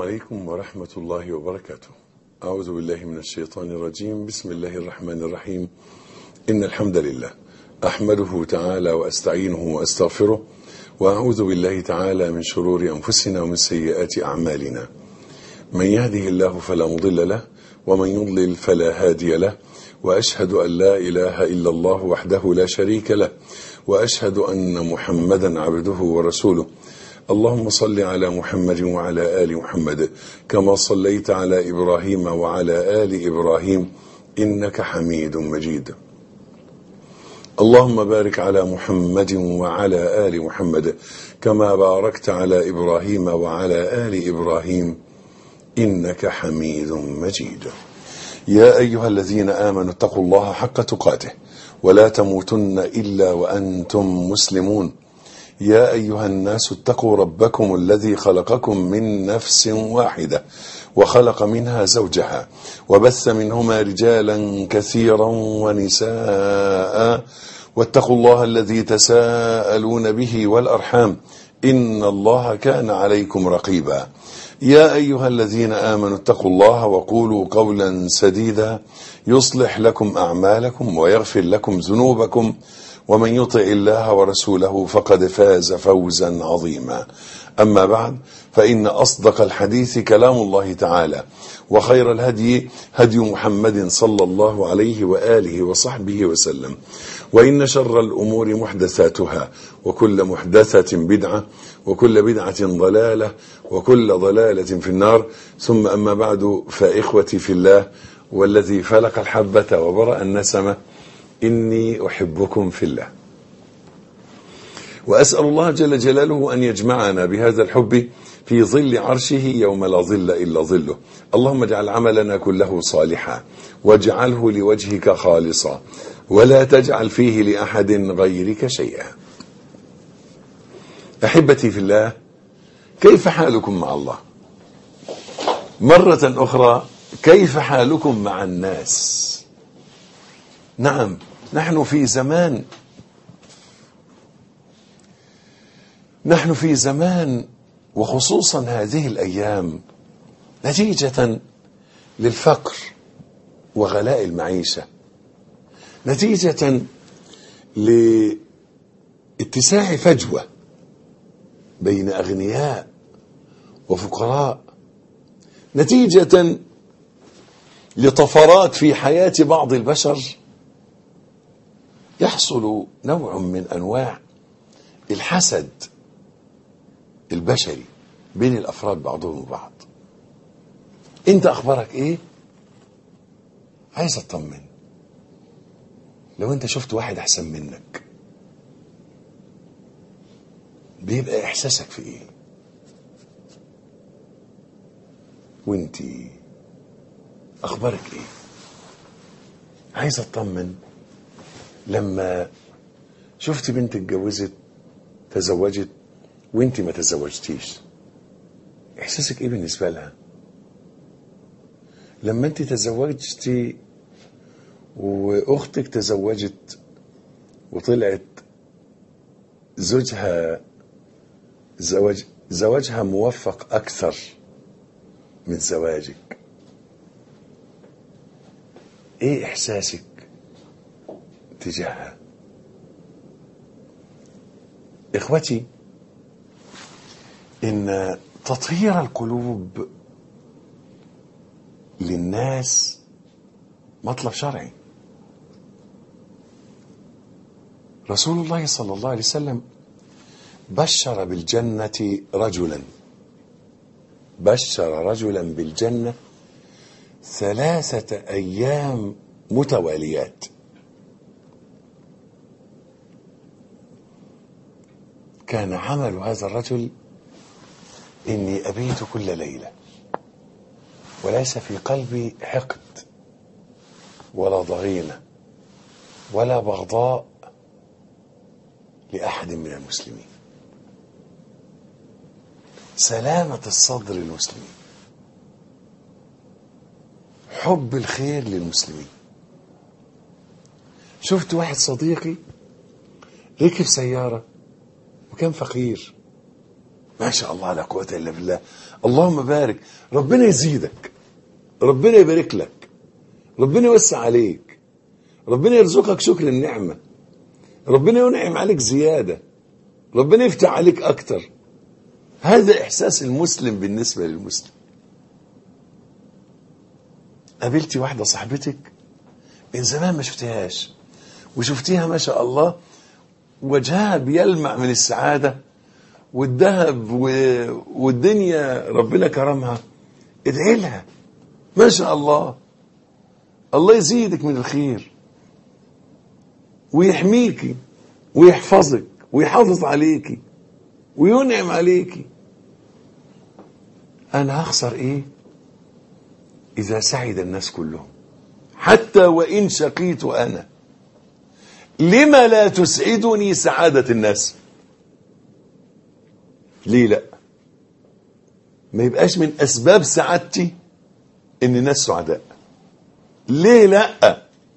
عليكم ورحمة الله وبركاته أعوذ بالله من الشيطان الرجيم بسم الله الرحمن الرحيم إن الحمد لله أحمده تعالى وأستعينه وأستغفره وأعوذ بالله تعالى من شرور أنفسنا ومن سيئات أعمالنا من يهده الله فلا مضل له ومن يضلل فلا هادي له وأشهد أن لا إله إلا الله وحده لا شريك له وأشهد أن محمدا عبده ورسوله اللهم صل على محمد وعلى آل محمد كما صليت على إبراهيم وعلى آل إبراهيم إنك حميد مجيد اللهم بارك على محمد وعلى آل محمد كما باركت على إبراهيم وعلى آل إبراهيم إنك حميد مجيد يا أيها الذين آمنوا اتقوا الله حق تقاته ولا تموتن إلا وأنتم مسلمون يا أيها الناس اتقوا ربكم الذي خلقكم من نفس واحدة وخلق منها زوجها وبث منهما رجالا كثيرا ونساء واتقوا الله الذي تساءلون به والأرحام إن الله كان عليكم رقيبا يا أيها الذين آمنوا اتقوا الله وقولوا قولا سديدا يصلح لكم أعمالكم ويغفر لكم ذنوبكم ومن يطع الله ورسوله فقد فاز فوزا عظيما أما بعد فإن أصدق الحديث كلام الله تعالى وخير الهدي هدي محمد صلى الله عليه وآله وصحبه وسلم وإن شر الأمور محدثاتها وكل محدثة بدعة وكل بدعة ضلالة وكل ضلالة في النار ثم أما بعد فإخوتي في الله والذي فلق الحبة وبرأ النسمة إني أحبكم في الله وأسأل الله جل جلاله أن يجمعنا بهذا الحب في ظل عرشه يوم لا ظل إلا ظله اللهم اجعل عملنا كله صالحا واجعله لوجهك خالصا ولا تجعل فيه لأحد غيرك شيئا أحبتي في الله كيف حالكم مع الله مرة أخرى كيف حالكم مع الناس نعم نحن في زمان نحن في زمان وخصوصا هذه الأيام نتيجة للفقر وغلاء المعيشة نتيجة لاتساع فجوة بين أغنياء وفقراء نتيجة لطفرات في حياة بعض البشر يحصل نوع من أنواع الحسد البشري بين الأفراد بعضهم وبعض أنت أخبارك إيه عايز أطمن لو أنت شفت واحد أحسن منك بيبقى إحساسك في إيه وانت أخبارك إيه عايز أطمن لما شفت بنت اتجوزت تزوجت وانت ما تزوجتيش احساسك ايه بالنسبه لها لما انت تزوجتي واختك تزوجت وطلعت زوجها زواج زواجها موفق اكثر من زواجك ايه احساسك تجاهها اخوتي ان تطهير القلوب للناس مطلب شرعي رسول الله صلى الله عليه وسلم بشر بالجنة رجلا بشر رجلا بالجنة ثلاثة أيام متواليات كان عمل هذا الرجل إني أبيت كل ليلة وليس في قلبي حقد ولا ضغينة ولا بغضاء لأحد من المسلمين سلامة الصدر للمسلمين حب الخير للمسلمين شفت واحد صديقي ركب سيارة وكان فقير ما شاء الله لا قوة إلا بالله اللهم بارك ربنا يزيدك ربنا يبارك لك ربنا يوسع عليك ربنا يرزقك شكر النعمة ربنا ينعم عليك زيادة ربنا يفتح عليك أكتر هذا إحساس المسلم بالنسبة للمسلم قابلتي واحدة صاحبتك من زمان ما شفتهاش وشفتيها ما شاء الله وجهها بيلمع من السعادة والذهب و... والدنيا ربنا كرمها ادعي لها ما شاء الله الله يزيدك من الخير ويحميكي ويحفظك ويحافظ عليكي وينعم عليكي انا هخسر ايه اذا سعد الناس كلهم حتى وان شقيت انا لما لا تسعدني سعادة الناس ليه لا ما يبقاش من اسباب سعادتي ان الناس سعداء ليه لا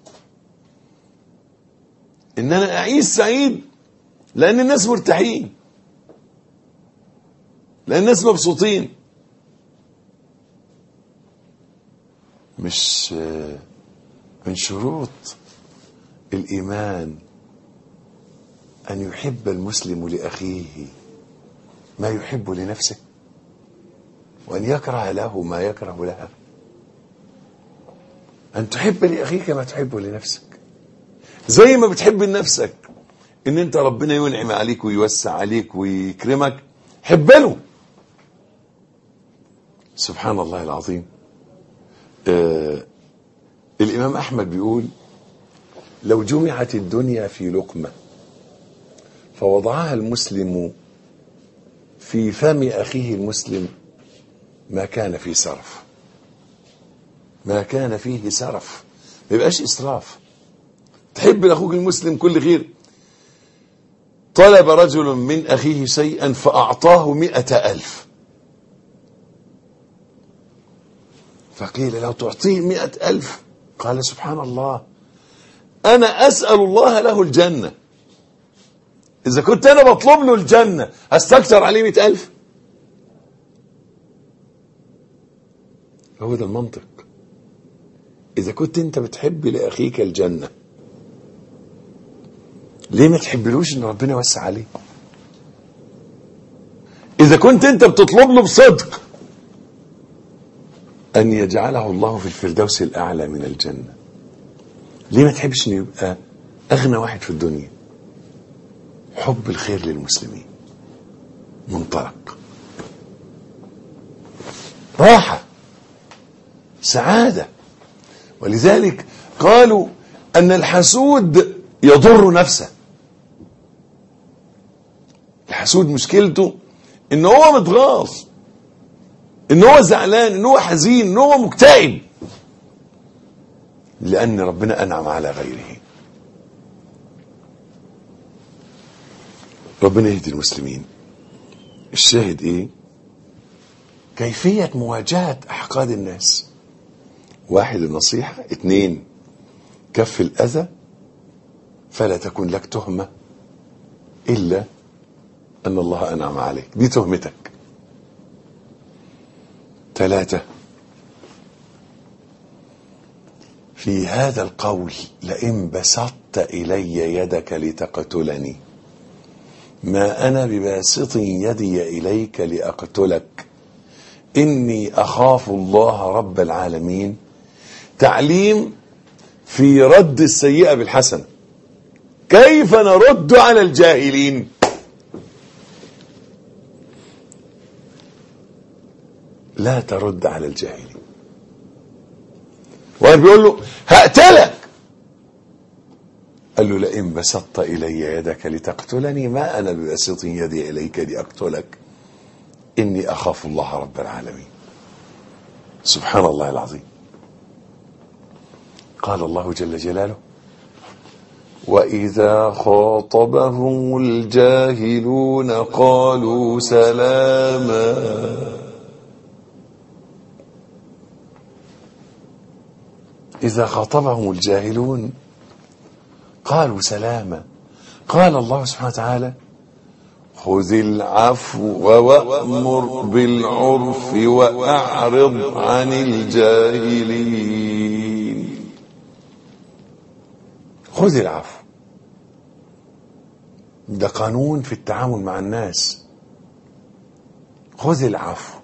ان انا اعيش سعيد لان الناس مرتاحين لان الناس مبسوطين مش من شروط الايمان ان يحب المسلم لاخيه ما يحب لنفسه وان يكره له ما يكره لها ان تحب لاخيك ما تحب لنفسك زي ما بتحب لنفسك ان انت ربنا ينعم عليك ويوسع عليك ويكرمك حب له سبحان الله العظيم آه الامام احمد بيقول لو جمعت الدنيا في لقمه فوضعها المسلم في فم اخيه المسلم ما كان في سرف ما كان فيه سرف ما يبقاش اسراف تحب لاخوك المسلم كل خير طلب رجل من اخيه شيئا فاعطاه مئة الف فقيل لو تعطيه مئة الف قال سبحان الله انا اسأل الله له الجنة اذا كنت انا بطلب له الجنة هستكتر عليه مئة الف هو ده المنطق اذا كنت انت بتحب لاخيك الجنة ليه ما تحبلوش ان ربنا يوسع عليه اذا كنت انت بتطلب له بصدق ان يجعله الله في الفردوس الاعلى من الجنة ليه ما تحبش انه يبقى اغنى واحد في الدنيا حب الخير للمسلمين منطلق راحة سعادة ولذلك قالوا ان الحسود يضر نفسه الحسود مشكلته ان هو متغاظ ان هو زعلان ان هو حزين ان هو مكتئب لان ربنا انعم على غيره ربنا يهدي المسلمين الشاهد ايه كيفية مواجهة احقاد الناس واحد النصيحة اتنين كف الاذى فلا تكن لك تهمة الا ان الله انعم عليك دي تهمتك ثلاثة في هذا القول لئن بسطت إلي يدك لتقتلني ما أنا بباسط يدي إليك لأقتلك إني أخاف الله رب العالمين تعليم في رد السيئة بالحسنة كيف نرد على الجاهلين لا ترد على الجاهلين واحد بيقول له هقتلك قال له لئن بسطت الي يدك لتقتلني ما انا ببسط يدي اليك لاقتلك اني اخاف الله رب العالمين سبحان الله العظيم قال الله جل جلاله واذا خاطبهم الجاهلون قالوا سلاما إذا خاطبهم الجاهلون قالوا سلاما قال الله سبحانه وتعالى خذ العفو وأمر بالعرف وأعرض عن الجاهلين خذ العفو ده قانون في التعامل مع الناس خذ العفو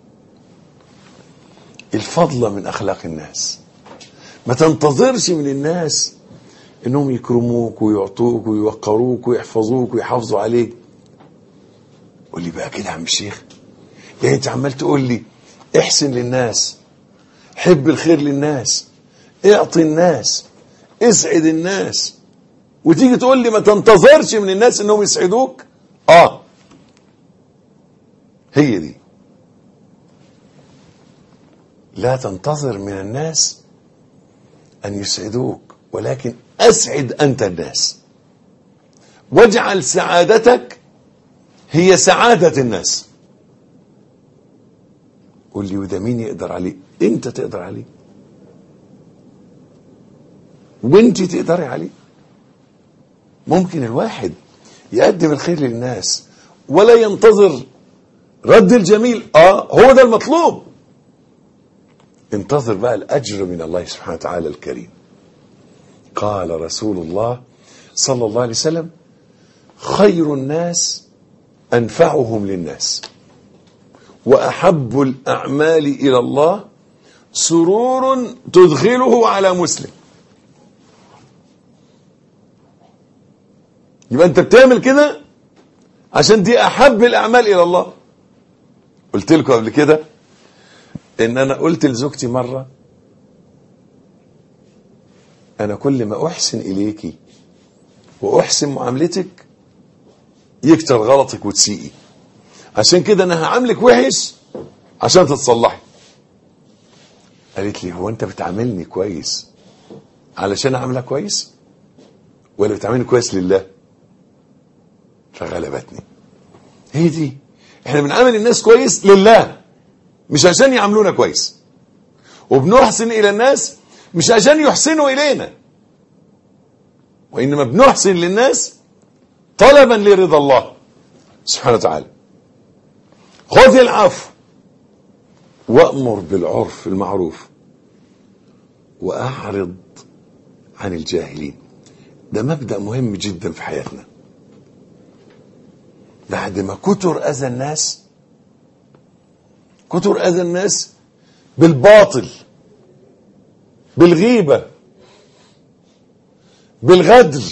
الفضل من أخلاق الناس ما تنتظرش من الناس انهم يكرموك ويعطوك ويوقروك ويحفظوك ويحافظوا عليك قول لي بقى كده يا عم الشيخ يعني انت عمال تقول لي احسن للناس حب الخير للناس اعطي الناس اسعد الناس وتيجي تقول لي ما تنتظرش من الناس انهم يسعدوك اه هي دي لا تنتظر من الناس ان يسعدوك ولكن اسعد انت الناس واجعل سعادتك هي سعادة الناس قول لي وده مين يقدر عليه انت تقدر عليه وانت تقدري عليه ممكن الواحد يقدم الخير للناس ولا ينتظر رد الجميل اه هو ده المطلوب انتظر بقى الاجر من الله سبحانه وتعالى الكريم قال رسول الله صلى الله عليه وسلم خير الناس انفعهم للناس واحب الاعمال الى الله سرور تدخله على مسلم يبقى انت بتعمل كده عشان دي احب الاعمال الى الله قلت لكم قبل كده ان انا قلت لزوجتي مره انا كل ما احسن اليكي واحسن معاملتك يكتر غلطك وتسيئي عشان كده انا هعاملك وحش عشان تتصلحي قالت لي هو انت بتعاملني كويس علشان اعملها كويس ولا بتعاملني كويس لله فغلبتني هي دي احنا بنعامل الناس كويس لله مش عشان يعاملونا كويس وبنحسن الى الناس مش عشان يحسنوا الينا وانما بنحسن للناس طلبا لرضا الله سبحانه وتعالى خذ العفو وامر بالعرف المعروف واعرض عن الجاهلين ده مبدا مهم جدا في حياتنا بعد ما كتر اذى الناس كتر اذى الناس بالباطل بالغيبه بالغدر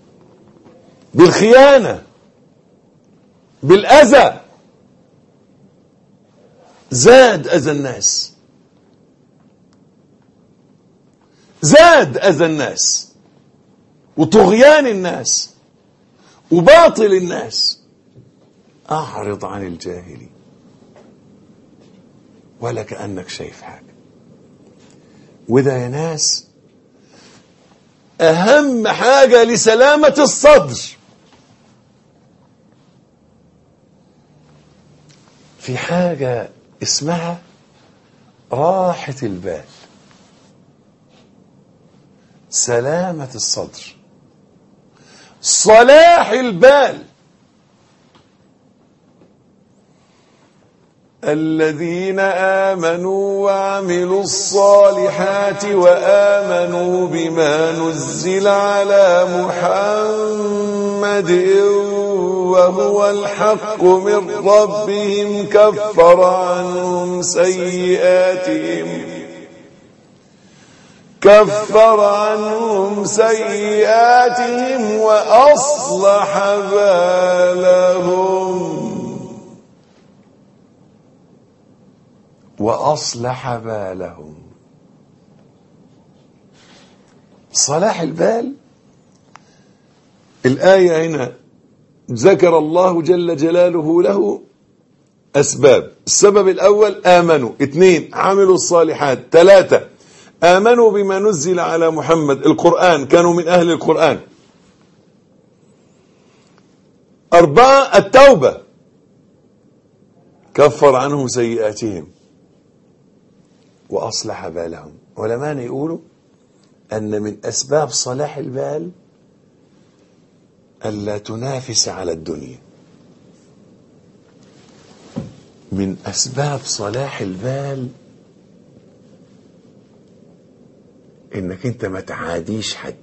بالخيانه بالاذى زاد اذى الناس زاد اذى الناس وطغيان الناس وباطل الناس اعرض عن الجاهلين ولا كانك شايف حاجه وده يا ناس اهم حاجه لسلامه الصدر في حاجه اسمها راحه البال سلامه الصدر صلاح البال الذين آمنوا وعملوا الصالحات وآمنوا بما نزل على محمد وهو الحق من ربهم كفر عنهم سيئاتهم كفر عنهم سيئاتهم وأصلح بالهم وأصلح بالهم صلاح البال الآية هنا ذكر الله جل جلاله له أسباب السبب الأول آمنوا اثنين عملوا الصالحات ثلاثة آمنوا بما نزل على محمد القرآن كانوا من أهل القرآن أربعة التوبة كفر عنهم سيئاتهم وأصلح بالهم علماء يقولوا أن من أسباب صلاح البال ألا تنافس على الدنيا من أسباب صلاح البال إنك أنت ما تعاديش حد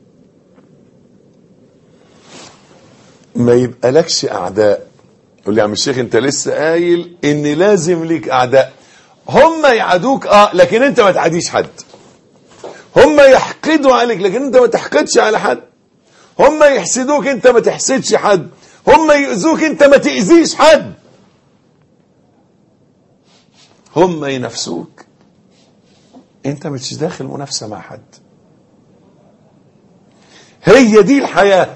ما يبقى لكش أعداء يقول لي يا عم الشيخ أنت لسه قايل إن لازم ليك أعداء هم يعادوك اه لكن انت ما تعاديش حد هم يحقدوا عليك لكن انت ما تحقدش على حد هم يحسدوك انت ما تحسدش حد هم يؤذوك انت ما تأذيش حد هم ينافسوك انت مش داخل منافسة مع حد هي دي الحياة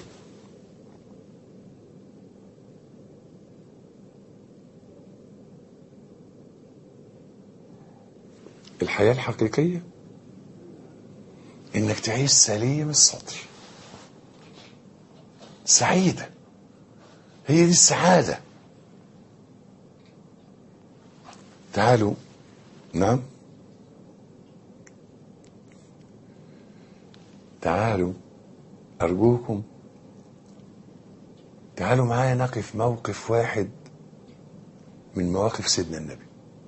الحياة الحقيقية انك تعيش سليم الصدر سعيدة هي دي السعادة تعالوا نعم تعالوا أرجوكم تعالوا معايا نقف موقف واحد من مواقف سيدنا النبي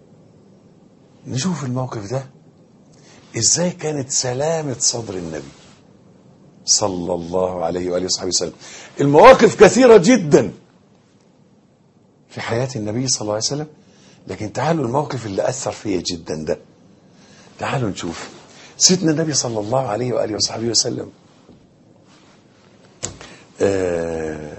نشوف الموقف ده ازاي كانت سلامة صدر النبي صلى الله عليه وآله وصحبه وسلم المواقف كثيرة جدا في حياة النبي صلى الله عليه وسلم لكن تعالوا الموقف اللي أثر فيا جدا ده تعالوا نشوف سيدنا النبي صلى الله عليه وآله وصحبه وسلم آه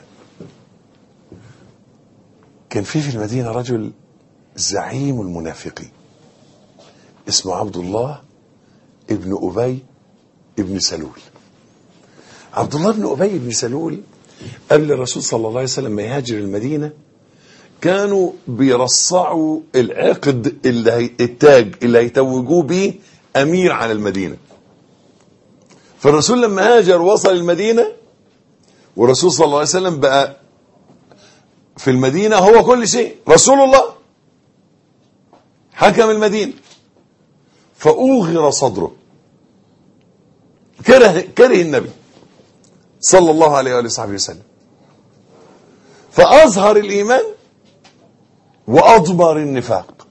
كان في في المدينة رجل زعيم المنافقين اسمه عبد الله ابن أبي ابن سلول عبد الله بن أبي بن سلول قبل الرسول صلى الله عليه وسلم ما يهاجر المدينة كانوا بيرصعوا العقد اللي هي التاج اللي هيتوجوه بيه أمير على المدينة فالرسول لما هاجر وصل المدينة والرسول صلى الله عليه وسلم بقى في المدينة هو كل شيء رسول الله حكم المدينة فأوغر صدره كره كره النبي صلى الله عليه وآله وصحبه وسلم فأظهر الإيمان وأضمر النفاق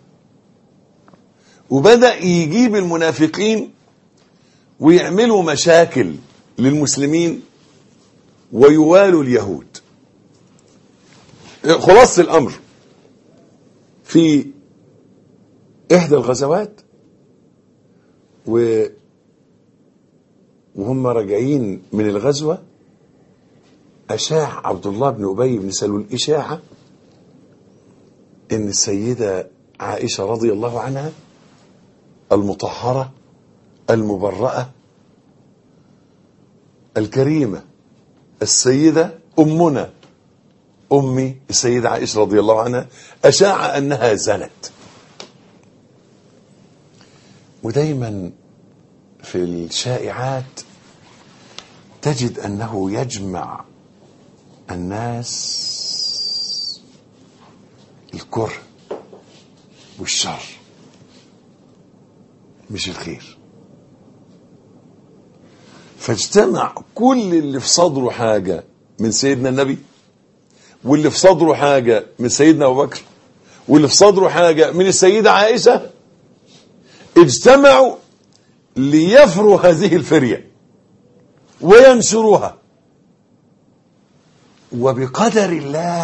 وبدأ يجيب المنافقين ويعملوا مشاكل للمسلمين ويوالوا اليهود خلاصة الأمر في إحدى الغزوات و وهم راجعين من الغزوة أشاع عبد الله بن أبي بن سلول إشاعة إن السيدة عائشة رضي الله عنها المطهرة المبرأة الكريمة السيدة أمنا أمي السيدة عائشة رضي الله عنها أشاع أنها زنت ودايما في الشائعات تجد أنه يجمع الناس الكره والشر مش الخير فاجتمع كل اللي في صدره حاجة من سيدنا النبي واللي في صدره حاجة من سيدنا أبو بكر واللي في صدره حاجة من السيدة عائشة اجتمعوا ليفروا هذه الفرية وينشروها وبقدر الله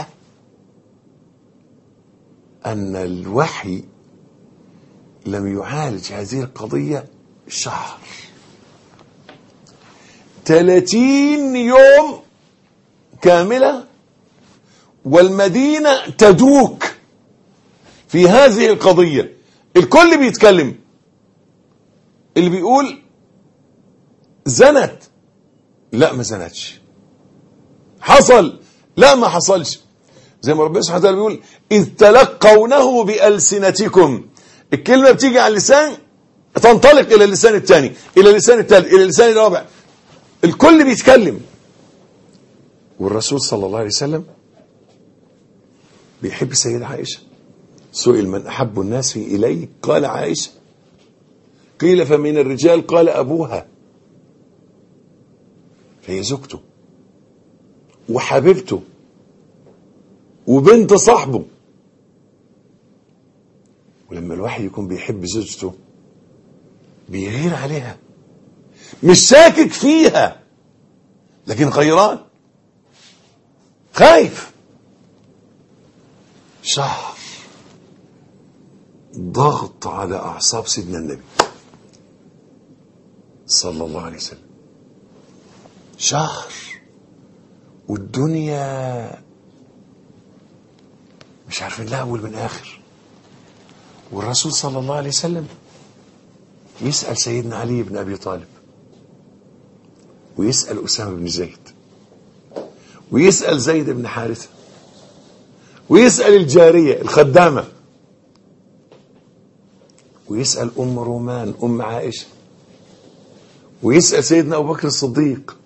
أن الوحي لم يعالج هذه القضية شهر ثلاثين يوم كاملة والمدينة تدوك في هذه القضية الكل بيتكلم اللي بيقول زنت لا ما زنتش حصل لا ما حصلش زي ما ربنا سبحانه وتعالى بيقول إذ تلقونه بألسنتكم الكلمة بتيجي على اللسان تنطلق إلى اللسان الثاني إلى اللسان الثالث إلى اللسان الرابع الكل بيتكلم والرسول صلى الله عليه وسلم بيحب السيدة عائشة سئل من أحب الناس إليه قال عائشة قيل فمن الرجال قال أبوها فهي زوجته وحبيبته وبنت صاحبه ولما الواحد يكون بيحب زوجته بيغير عليها مش شاكك فيها لكن غيران خايف شهر ضغط على اعصاب سيدنا النبي صلى الله عليه وسلم شهر والدنيا مش عارفين لها اول من اخر والرسول صلى الله عليه وسلم يسال سيدنا علي بن ابي طالب ويسال اسامه بن زيد ويسال زيد بن حارثه ويسال الجاريه الخدامه ويسال ام رومان ام عائشه ويسال سيدنا ابو بكر الصديق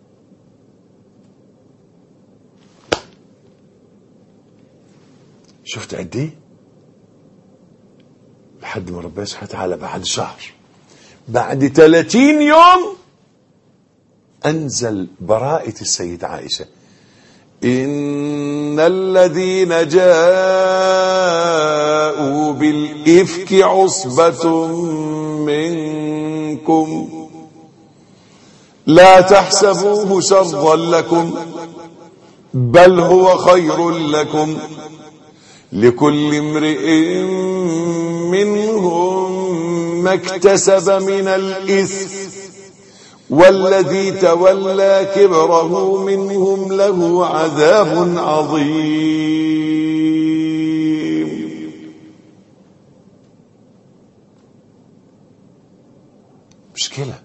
شفت قد ايه لحد ما ربنا سبحانه وتعالى بعد شهر بعد 30 يوم انزل براءة السيدة عائشة ان الذين جاءوا بالافك عصبة منكم لا تحسبوه شرا لكم بل هو خير لكم لكل امرئ منهم ما اكتسب من الإثم والذي تولى كبره منهم له عذاب عظيم مشكلة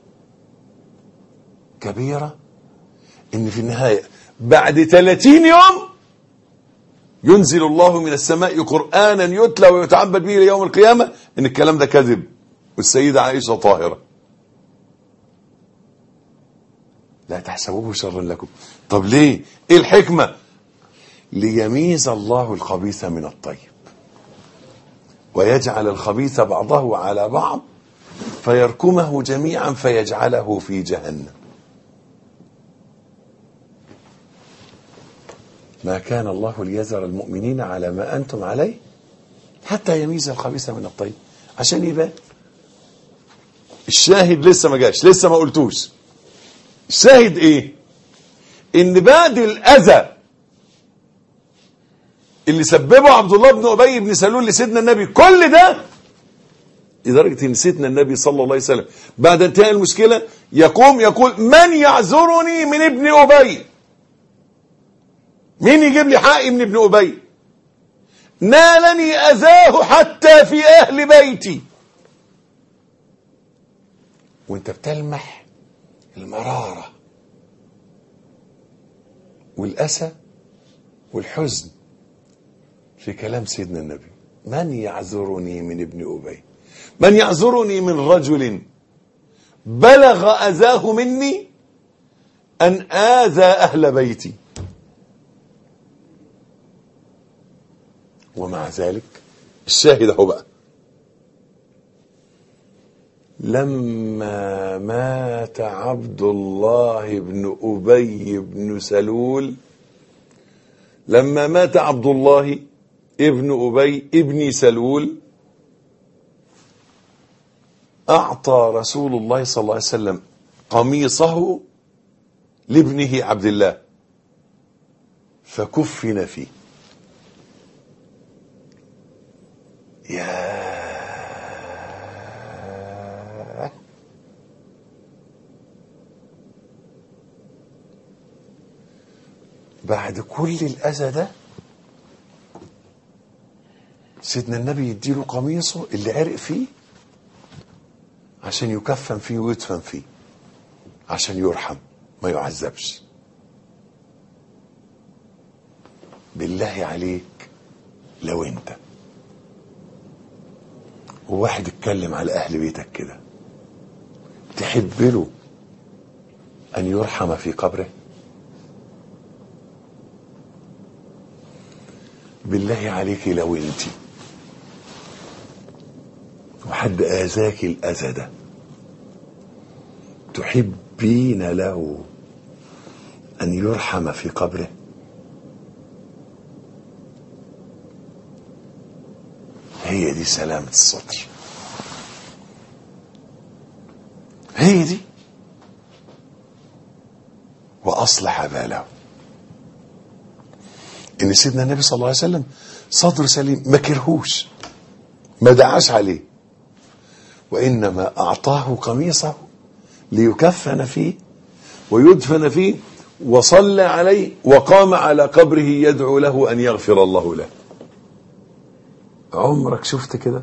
كبيرة ان في النهاية بعد 30 يوم ينزل الله من السماء قرآنا يتلى ويتعبد به ليوم القيامة ان الكلام ده كذب والسيدة عائشة طاهرة لا تحسبوه شرا لكم طب ليه ايه الحكمة ليميز الله الخبيث من الطيب ويجعل الخبيث بعضه على بعض فيركمه جميعا فيجعله في جهنم ما كان الله ليذر المؤمنين على ما أنتم عليه حتى يميز الخبيث من الطيب عشان يبان الشاهد لسه ما جاش لسه ما قلتوش الشاهد ايه ان بعد الاذى اللي سببه عبد الله بن ابي بن سلول لسيدنا النبي كل ده لدرجه ان سيدنا النبي صلى الله عليه وسلم بعد انتهاء المشكله يقوم يقول من يعذرني من ابن ابي مين يجيب لي حقي من ابن ابي نالني اذاه حتى في اهل بيتي وانت بتلمح المرارة والأسى والحزن في كلام سيدنا النبي من يعذرني من ابن أبي من يعذرني من رجل بلغ أذاه مني أن آذى أهل بيتي ومع ذلك الشاهد اهو بقى لما مات عبد الله بن أبي بن سلول لما مات عبد الله ابن أبي ابن سلول أعطى رسول الله صلى الله عليه وسلم قميصه لابنه عبد الله فكفن فيه يا بعد كل الأذى ده سيدنا النبي يديله قميصه اللي عرق فيه عشان يكفن فيه ويدفن فيه عشان يرحم ما يعذبش بالله عليك لو انت وواحد اتكلم على اهل بيتك كده تحب له ان يرحم في قبره بالله عليك لو انت وحد اذاك الاذى ده تحبين له ان يرحم في قبره هي دي سلامة الصدر هي دي وأصلح باله إن سيدنا النبي صلى الله عليه وسلم صدر سليم ما كرهوش ما دعاش عليه وإنما أعطاه قميصه ليكفن فيه ويدفن فيه وصلى عليه وقام على قبره يدعو له أن يغفر الله له عمرك شفت كده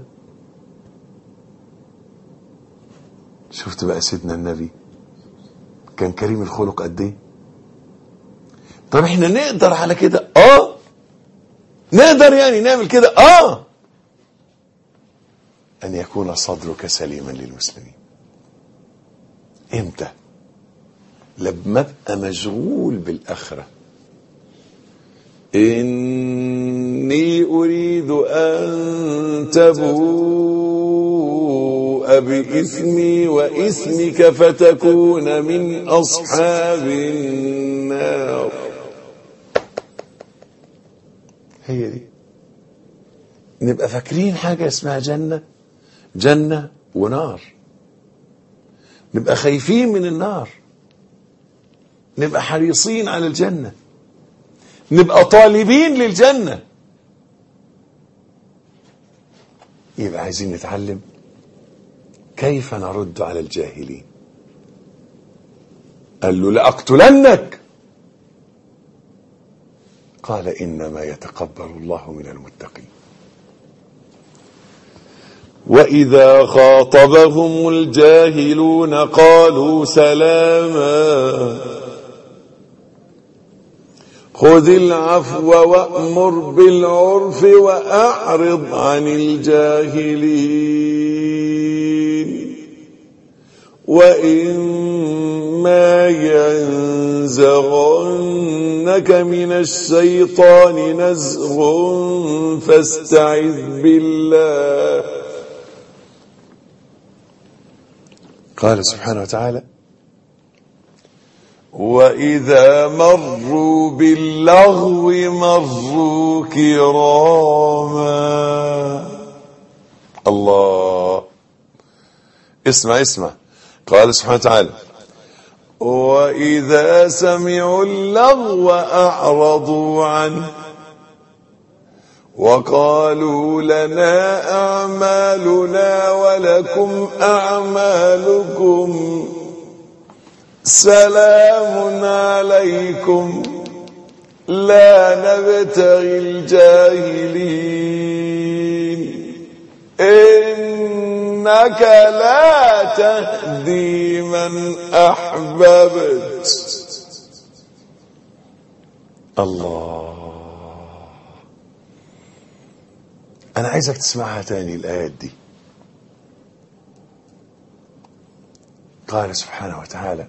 شفت بقى سيدنا النبي كان كريم الخلق قد ايه طب احنا نقدر على كده اه نقدر يعني نعمل كده اه ان يكون صدرك سليما للمسلمين امتى لما ابقى مشغول بالاخره إني أريد أن تبوء بإثمي وإثمك فتكون من أصحاب النار هي دي نبقى فاكرين حاجة اسمها جنة جنة ونار نبقى خايفين من النار نبقى حريصين على الجنه نبقى طالبين للجنة يبقى عايزين نتعلم كيف نرد على الجاهلين قال له لأقتلنك قال إنما يتقبل الله من المتقين وإذا خاطبهم الجاهلون قالوا سلاما خذ العفو وأمر بالعرف وأعرض عن الجاهلين وإما ينزغنك من الشيطان نزغ فاستعذ بالله قال سبحانه وتعالى وإذا مروا باللغو مروا كراما الله اسمع اسمع قال سبحانه وتعالى وإذا سمعوا اللغو أعرضوا عنه وقالوا لنا أعمالنا ولكم أعمالكم سلام عليكم لا نبتغي الجاهلين إنك لا تهدي من أحببت الله أنا عايزك تسمعها تاني الآيات دي قال سبحانه وتعالى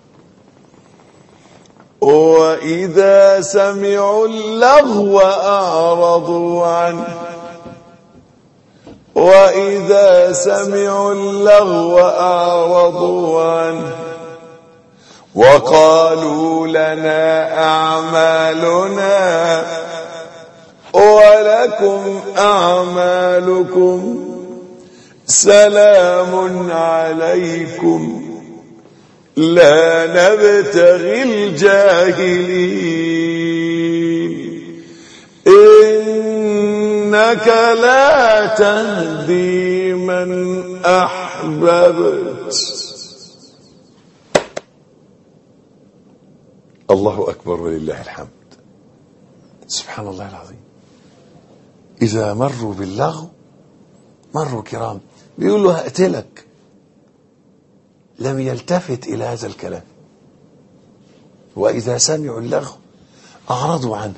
وإذا سمعوا اللغو أعرضوا عنه وإذا سمعوا اللغو أعرضوا عنه وقالوا لنا أعمالنا ولكم أعمالكم سلام عليكم لا نبتغي الجاهلين إنك لا تهدي من أحببت الله أكبر ولله الحمد سبحان الله العظيم إذا مروا باللغو مروا كرام بيقول له هقتلك لم يلتفت إلى هذا الكلام وإذا سمعوا اللغو أعرضوا عنه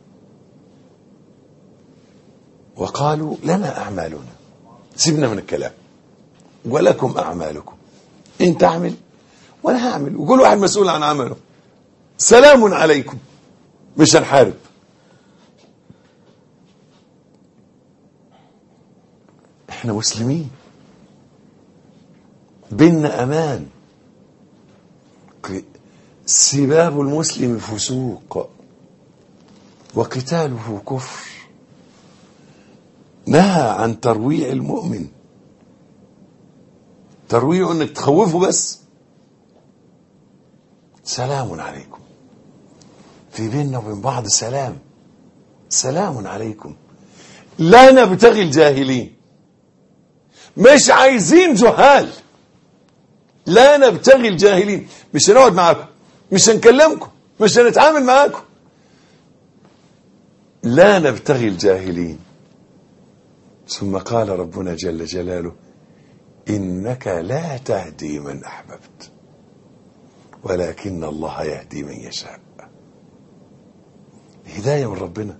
وقالوا لنا أعمالنا سيبنا من الكلام ولكم أعمالكم أنت اعمل وأنا هعمل وكل واحد مسؤول عن عمله سلام عليكم مش هنحارب احنا مسلمين بيننا امان سباب المسلم فسوق وقتاله كفر نهى عن ترويع المؤمن ترويع انك تخوفه بس سلام عليكم في بيننا وبين بعض سلام سلام عليكم لا نبتغي الجاهلين مش عايزين جهال لا نبتغي الجاهلين مش هنقعد معاكم مش هنكلمكم مش هنتعامل معاكم لا نبتغي الجاهلين ثم قال ربنا جل جلاله إنك لا تهدي من أحببت ولكن الله يهدي من يشاء هداية من ربنا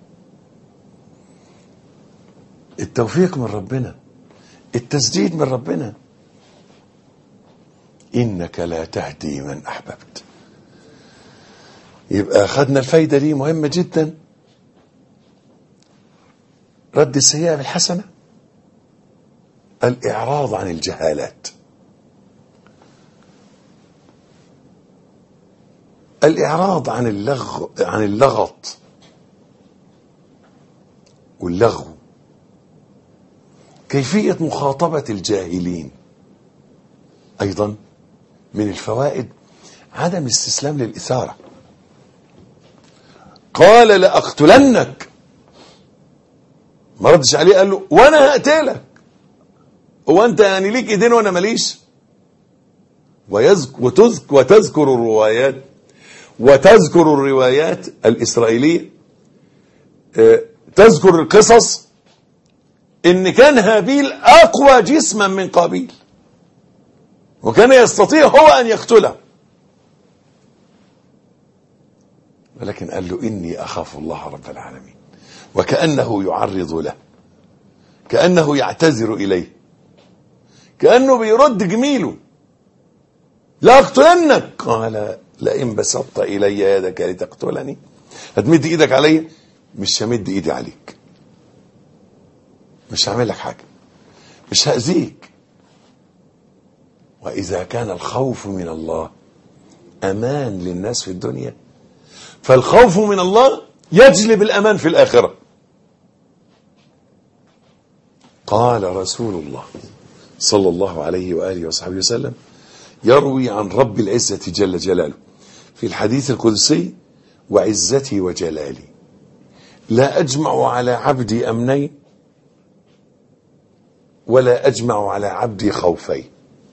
التوفيق من ربنا التسديد من ربنا إنك لا تهدي من أحببت يبقى أخذنا الفايدة دي مهمة جدا رد السيئة بالحسنة الإعراض عن الجهالات الإعراض عن اللغو عن اللغط واللغو كيفية مخاطبة الجاهلين أيضا من الفوائد عدم الاستسلام للإثارة قال لأقتلنك ما ردش عليه قال له وأنا هقتلك هو أنت يعني ليك إيدين وأنا ماليش ويذكر وتذكر, وتذكر الروايات وتذكر الروايات الإسرائيلية اه تذكر القصص ان كان هابيل اقوى جسما من قابيل وكان يستطيع هو ان يقتله ولكن قال له اني اخاف الله رب العالمين وكانه يعرض له كانه يعتذر اليه كانه بيرد جميله لا اقتلنك قال لئن بسطت الي يدك لتقتلني هتمد ايدك علي مش همد ايدي عليك مش هعمل لك حاجة مش هأذيك وإذا كان الخوف من الله أمان للناس في الدنيا فالخوف من الله يجلب الأمان في الآخرة قال رسول الله صلى الله عليه وآله وصحبه وسلم يروي عن رب العزة جل جلاله في الحديث القدسي وعزتي وجلالي لا أجمع على عبدي أمنين ولا أجمع على عبدي خوفين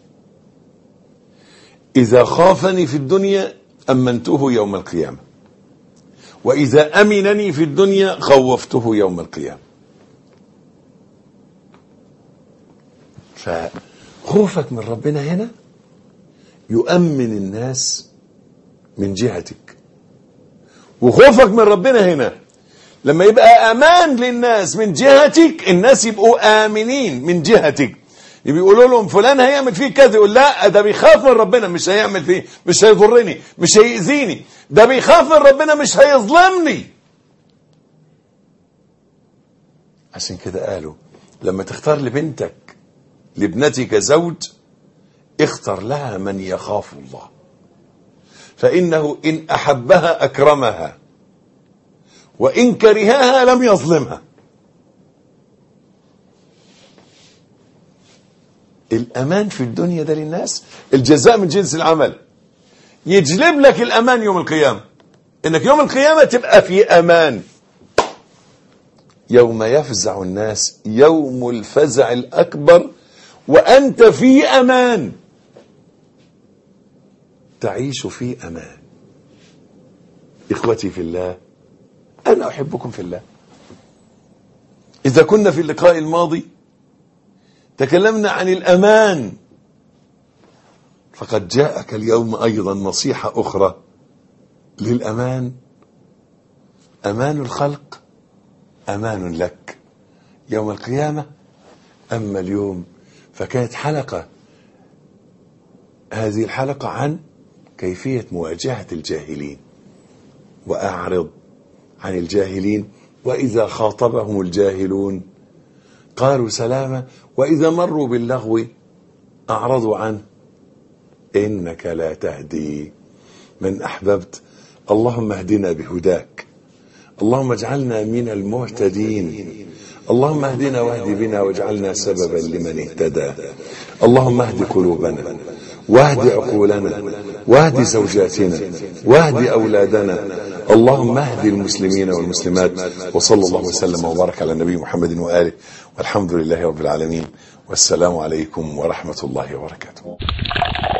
إذا خافني في الدنيا أمنته يوم القيامة وإذا أمنني في الدنيا خوفته يوم القيامة فخوفك من ربنا هنا يؤمن الناس من جهتك وخوفك من ربنا هنا لما يبقى امان للناس من جهتك الناس يبقوا امنين من جهتك بيقولوا لهم فلان هيعمل فيه كذا يقول لا ده بيخاف من ربنا مش هيعمل فيه مش هيضرني مش هيأذيني ده بيخاف من ربنا مش هيظلمني عشان كده قالوا لما تختار لبنتك لابنتك زوج اختر لها من يخاف الله فإنه إن أحبها أكرمها وإن كرهها لم يظلمها الأمان في الدنيا ده للناس الجزاء من جنس العمل يجلب لك الأمان يوم القيامة إنك يوم القيامة تبقى في أمان يوم يفزع الناس يوم الفزع الأكبر وأنت في أمان تعيش في أمان إخوتي في الله أنا أحبكم في الله إذا كنا في اللقاء الماضي تكلمنا عن الأمان فقد جاءك اليوم أيضا نصيحة أخرى للأمان أمان الخلق أمان لك يوم القيامة أما اليوم فكانت حلقة هذه الحلقة عن كيفية مواجهة الجاهلين وأعرض عن الجاهلين وإذا خاطبهم الجاهلون قالوا سلاما وإذا مروا باللغو أعرضوا عنه إنك لا تهدي من أحببت اللهم اهدنا بهداك اللهم اجعلنا من المهتدين اللهم اهدنا واهد بنا واجعلنا سببا لمن اهتدى اللهم اهد قلوبنا واهد عقولنا واهد زوجاتنا واهد أولادنا اللهم اهد المسلمين والمسلمات وصلى الله وسلم وبارك على النبي محمد وآله والحمد لله رب العالمين والسلام عليكم ورحمة الله وبركاته